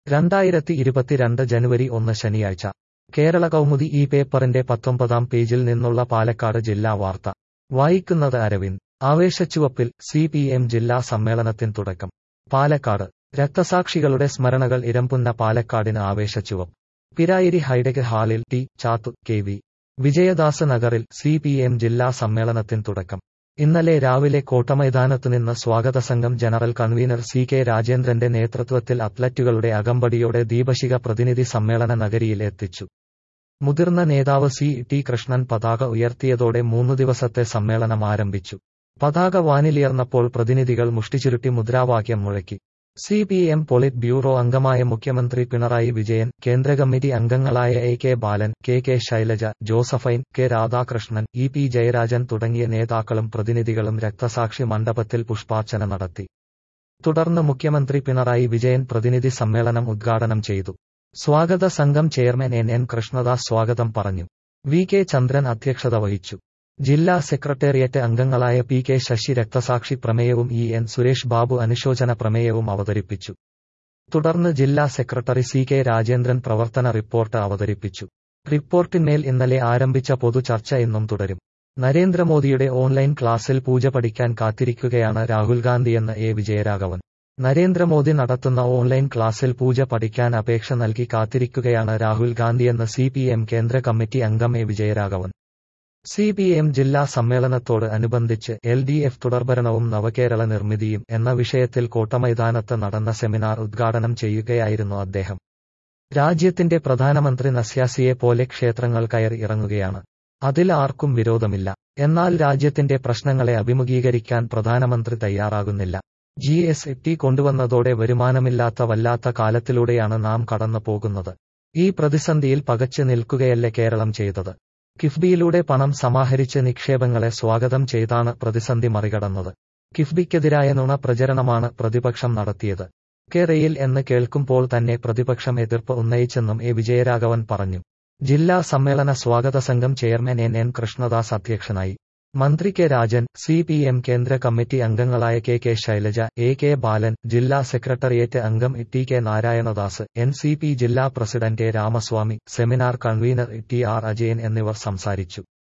രണ്ടായിരത്തി ഇരുപത്തിരണ്ട് ജനുവരി ഒന്ന് ശനിയാഴ്ച കേരള കൗമുദി ഈ പേപ്പറിന്റെ പത്തൊമ്പതാം പേജിൽ നിന്നുള്ള പാലക്കാട് ജില്ലാ വാർത്ത വായിക്കുന്നത് അരവിന്ദ് ആവേശച്ചുവപ്പിൽ സി പി എം ജില്ലാ സമ്മേളനത്തിന് തുടക്കം പാലക്കാട് രക്തസാക്ഷികളുടെ സ്മരണകൾ ഇരമ്പുന്ന പാലക്കാടിന് ആവേശച്ചുവപ്പ് പിരായിരി ഹൈടെക് ഹാളിൽ T Chathu K V Vijayadas നഗറിൽ സി പി എം ജില്ലാ സമ്മേളനത്തിന് തുടക്കം ഇന്നലെ രാവിലെ കോട്ടമൈതാനത്തുനിന്ന് സ്വാഗത സംഘം ജനറൽ കൺവീനർ സി കെ രാജേന്ദ്രന്റെ നേതൃത്വത്തിൽ അത്ലറ്റുകളുടെ അകമ്പടിയോടെ ദീപശിഖ പ്രതിനിധി സമ്മേളന നഗരിയിൽ എത്തിച്ചു മുതിർന്ന നേതാവ് സി ടി കൃഷ്ണൻ പതാക ഉയർത്തിയതോടെ മൂന്നു ദിവസത്തെ സമ്മേളനം ആരംഭിച്ചു പതാക വാനിലിയർന്നപ്പോൾ പ്രതിനിധികൾ മുഷ്ടിചുരുട്ടി മുദ്രാവാക്യം മുഴക്കി C P M polit bureau അംഗമായ മുഖ്യമന്ത്രി പിണറായി വിജയൻ കേന്ദ്ര കമ്മിറ്റി അംഗങ്ങളായ A K Balan K K Shailaja Josephine K Radhakrishnan E P Jayarajan തുടങ്ങിയ നേതാക്കളും പ്രതിനിധികളും രക്തസാക്ഷി മണ്ഡപത്തിൽ പുഷ്പാർച്ചന നടത്തി തുടർന്ന് മുഖ്യമന്ത്രി പിണറായി വിജയൻ പ്രതിനിധി സമ്മേളനം ഉദ്ഘാടനം ചെയ്തു സ്വാഗത സംഘം ചെയർമാൻ എൻ എൻ കൃഷ്ണദാസ് സ്വാഗതം പറഞ്ഞു വി കെ ചന്ദ്രൻ അധ്യക്ഷത വഹിച്ചു ജില്ലാ സെക്രട്ടേറിയറ്റ് അംഗങ്ങളായ പി കെ ശശി രക്തസാക്ഷി പ്രമേയവും ഇ എൻ സുരേഷ് ബാബു അനുശോചന പ്രമേയവും അവതരിപ്പിച്ചു തുടർന്ന് ജില്ലാ സെക്രട്ടറി സി കെ രാജേന്ദ്രൻ പ്രവർത്തന റിപ്പോർട്ട് അവതരിപ്പിച്ചു റിപ്പോർട്ടിന്മേൽ ഇന്നലെ ആരംഭിച്ച പൊതുചർച്ച ഇന്നും തുടരും നരേന്ദ്രമോദിയുടെ ഓൺലൈൻ ക്ലാസ്സിൽ പൂജ പഠിക്കാൻ കാത്തിരിക്കുകയാണ് രാഹുൽ ഗാന്ധിയെന്ന് എ വിജയരാഘവൻ നരേന്ദ്രമോദി നടത്തുന്ന ഓൺലൈൻ ക്ലാസ്സിൽ പൂജ പഠിക്കാൻ അപേക്ഷ നൽകി കാത്തിരിക്കുകയാണ് രാഹുൽ ഗാന്ധിയെന്ന് സി പി എം കേന്ദ്ര കമ്മിറ്റി അംഗം A Vijayaraghavan C P M ജില്ലാ സമ്മേളനത്തോട് അനുബന്ധിച്ച് എൽ ഡി എഫ് തുടർഭരണവും നവകേരള നിർമ്മിതിയും എന്ന വിഷയത്തിൽ കോട്ടമൈതാനത്ത് നടന്ന സെമിനാർ ഉദ്ഘാടനം ചെയ്യുകയായിരുന്നു അദ്ദേഹം രാജ്യത്തിന്റെ പ്രധാനമന്ത്രി നസ്യാസിയെ പോലെ ക്ഷേത്രങ്ങൾ കയറി ഇറങ്ങുകയാണ് അതിൽ ആർക്കും വിരോധമില്ല എന്നാൽ രാജ്യത്തിന്റെ പ്രശ്നങ്ങളെ അഭിമുഖീകരിക്കാൻ പ്രധാനമന്ത്രി തയ്യാറാകുന്നില്ല ജി എസ് ടി കൊണ്ടുവന്നതോടെ വരുമാനമില്ലാത്ത വല്ലാത്ത കാലത്തിലൂടെയാണ് നാം കടന്നു പോകുന്നത് ഈ പ്രതിസന്ധിയിൽ പകച്ചു നിൽക്കുകയല്ലേ കേരളം ചെയ്തത് കിഫ്ബിയിലൂടെ പണം സമാഹരിച്ച് നിക്ഷേപങ്ങളെ സ്വാഗതം ചെയ്താണ് പ്രതിസന്ധി മറികടന്നത് കിഫ്ബിക്കെതിരായ നുണ പ്രചരണമാണ് പ്രതിപക്ഷം നടത്തിയത് കേരയിൽ എന്ന് കേൾക്കുമ്പോൾ തന്നെ പ്രതിപക്ഷം എതിർപ്പ് ഉന്നയിച്ചെന്നും എ വിജയരാഘവൻ പറഞ്ഞു ജില്ലാ സമ്മേളന സ്വാഗത സംഘം ചെയർമാൻ എൻ എൻ കൃഷ്ണദാസ് അധ്യക്ഷനായി മന്ത്രി K Rajan C P M കേന്ദ്ര കമ്മിറ്റി അംഗങ്ങളായ K K Shailaja A K Balan ജില്ലാ സെക്രട്ടേറിയറ്റ് അംഗം T K Narayanadas N C P ജില്ലാ president A Ramaswamy seminar convener T R Ajayan എന്നിവർ സംസാരിച്ചു